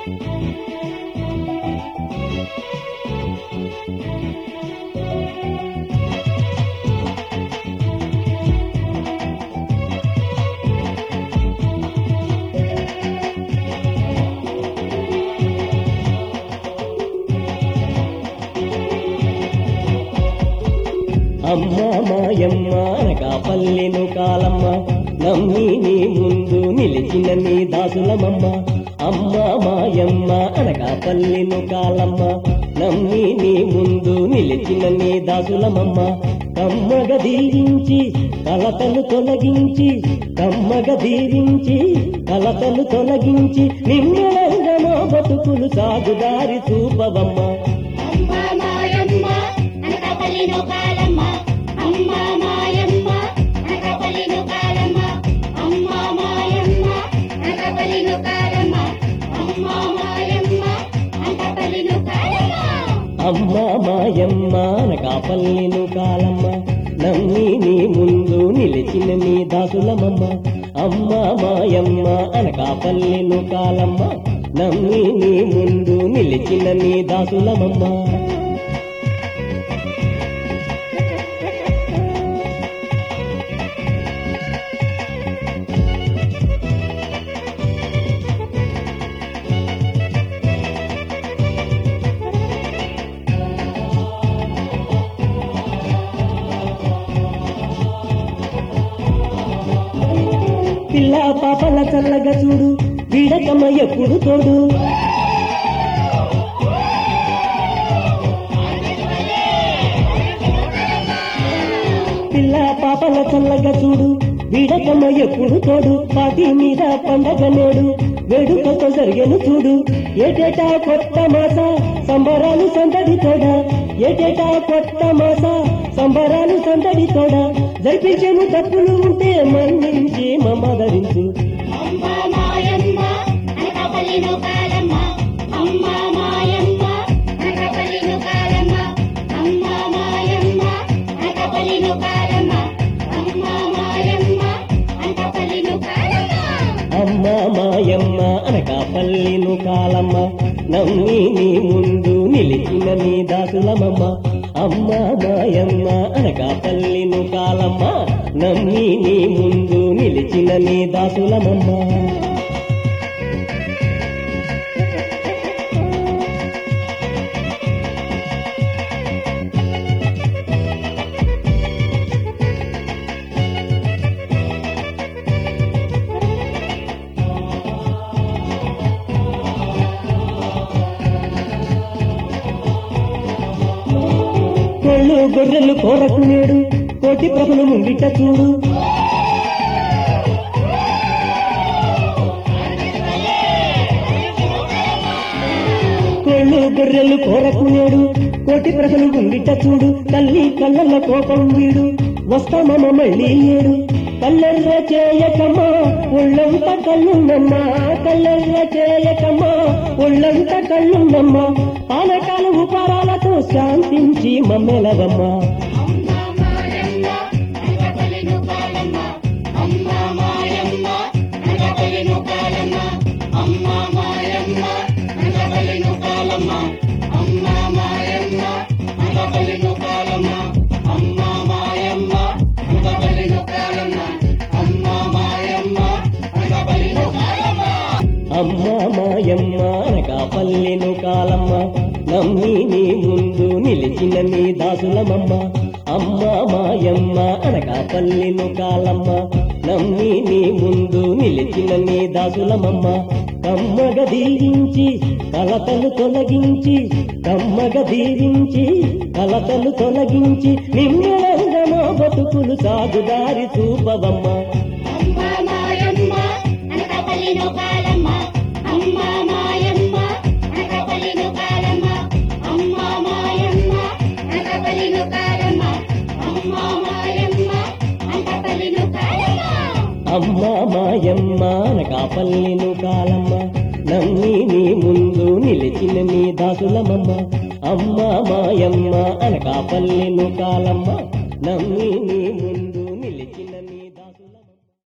అమ్మ మాయమ్మ అనగా పల్లెను కాలమ్మ నమ్మి నీ ముందు నిలిచిన నీ దాసులమమ్మ అమ్మ మాయమ్మ అనగా పల్లెను కాలమ్మ నమ్మి నీ ముందు నిలిచిన నీ దాసులమమ్మ కమ్మగ దీవించి కలతలు తొలగించి కమ్మగ దీవించి కలతలు తొలగించి నిమ్మలంగనో బతుకులు సాగుదారి చూపవమ్మ అమ్మ మాయమ్మ అనకాపల్లిలో కాలమ్మ అమ్మ మాయమ్మ అనకాపల్లిలో కాలమ్మ అమ్మ మాయమ్మ అనకాపల్లిలో కాలమ్మ అమ్మ మాయమ్మ అనకాపల్లిలో కాలమ్మ అమ్మ మాయమ్మ అనకాపల్లిను కాలమ్మ నమ్మి నీ ముందు నిలిచిన నీ దాసులమమ్మ అమ్మ మాయమ్మ అనకాపల్లిను కాలమ్మ నమ్మి నీ ముందు నిలిచిన నీ దాసులమమ్మ పిల్ల పాపల చల్లగా చూడు వీడకమ్మ ఎప్పుడు తోడు పిల్ల పాపల చల్లగా చూడు వీడకమ్మ ఎప్పుడు తోడు పాటి మీద పండగ నేడు వేడుకతో జరిగేను చూడు ఏటేటా కొత్త మాస సంబరాలు సందడి తోడ ఏటేటా కొత్త మాస సంబరాలు సందడి తోడ జరిపించేను తప్పులు ఉంటే మన్నించి మమ్మదరించు అమ్మ మాయమ్మ అనకాపల్లిలో కాలమ్మ అమ్మ మాయమ్మ అనకాపల్లిలో కాలమ్మ అమ్మ మాయమ్మ అనకాపల్లిలో కాలమ్మ అమ్మ మాయమ్మ అనకాపల్లిలో కాలమ్మ అమ్మ మాయమ్మ అనకాపల్లిను కాలమ్మ నమ్మి నీ ముందు నిలిచిన నీ దాసులమమ్మ అమ్మ మాయమ్మ అనకాపల్లిను కాలమ్మ నమ్మి నీ ముందు నిలిచిన నీ దాసులమమ్మ కొళ్ళు గొర్రెలు కోరకు నేడు కోటి ప్రభులు ముంగిట చూడు కోళ్ళు గొర్రెలు కోరకు నేడు కోటి ప్రజలు ముంగిట చూడు తల్లి కళ్ళల కోపం వీడు వస్తామమ్మ మళ్ళీ ఏడు కళ్ళెర్ర చేయకమ్మా ఒళ్ళంత కళ్ళున్నమ్మా కళ్ళెర్ర చేయకమ్మా ఒళ్ళంత కళ్ళున్నమ్మా పానకాల ఉపారాలతో శాంతించి మమ్మెలవమ్మా అమ్మ మాయమ్మ అనకాపల్లిలో కాలమ్మ అమ్మ మాయమ్మ అనకాపల్లిలో కాలమ్మ అమ్మ మాయమ్మ అనకాపల్లిలో కాలమ్మ అమ్మ మాయమ్మ అనకాపల్లిలో కాలమ్మ అమ్మ మాయమ్మ అనకాపల్లిలో కాలమ్మ అమ్మ మాయమ్మ అనకాపల్లిలో కాలమ్మ అమ్మ మాయమ్మ అనకాపల్లిను కాలమ్మ నమ్మి నీ ముందు నిలిచిన నీ దాసులమమ్మ అమ్మ మాయమ్మ అనకాపల్లిను కాలమ్మ నమ్మి నీ ముందు నిలిచిన నీ దాసులమమ్మ కమ్మగ దీవించి కలతలు తొలగించి కమ్మగ దీవించి కలతలు తొలగించి నిమ్మలంగనో బతుకులు సాగుదారి చూపవమ్మ అమ్మ మాయమ్మ అనకాపల్లిలో కాలమ్మ అమ్మ మాయమ్మ అనకాపల్లిలో కాలమ్మ అమ్మ మాయమ్మ అనకాపల్లిలో కాలమ్మ అమ్మ మాయమ్మ అనకాపల్లిలో కాలమ్మ అమ్మ మాయమ్మ అనకాపల్లిను కాలమ్మ నమ్మి నీ ముందు నిలిచిన నీ దాసులమమ్మ అమ్మ మాయమ్మ అనకాపల్లిను కాలమ్మ నమ్మి నీ ముందు నిలిచిన నీ దాసులమమ్మ